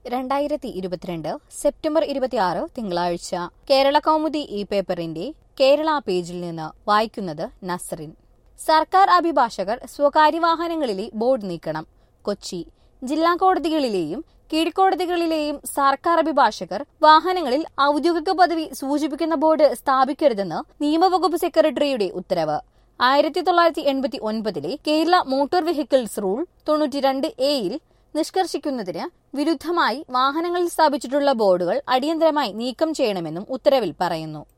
രണ്ടായിരത്തി ഇരുപത്തിരണ്ട് സെപ്റ്റംബർ ഇരുപത്തിയാറ് തിങ്കളാഴ്ച കേരള കൗമുദി ഈ പേപ്പറിന്റെ കേരള പേജിൽ നിന്ന് വായിക്കുന്നത് നസറിൻ സർക്കാർ അഭിഭാഷകർ സ്വകാര്യ വാഹനങ്ങളിലെ ബോർഡ് നീക്കണം കൊച്ചി ജില്ലാ കോടതികളിലെയും കീഴ്ക്കോടതികളിലെയും സർക്കാർ അഭിഭാഷകർ വാഹനങ്ങളിൽ ഔദ്യോഗിക പദവി സൂചിപ്പിക്കുന്ന ബോർഡ് സ്ഥാപിക്കരുതെന്ന് നിയമവകുപ്പ് സെക്രട്ടറിയുടെ ഉത്തരവ് ആയിരത്തി തൊള്ളായിരത്തി എൺപത്തി ഒൻപതിലെ കേരള മോട്ടോർ വെഹിക്കിൾസ് റൂൾ തൊണ്ണൂറ്റിരണ്ട് എയിൽ നിഷ്കർഷിക്കുന്നതിന് വിരുദ്ധമായി വാഹനങ്ങളിൽ സ്ഥാപിച്ചിട്ടുള്ള ബോർഡുകൾ അടിയന്തരമായി നീക്കം ചെയ്യണമെന്നും ഉത്തരവിൽ പറയുന്നു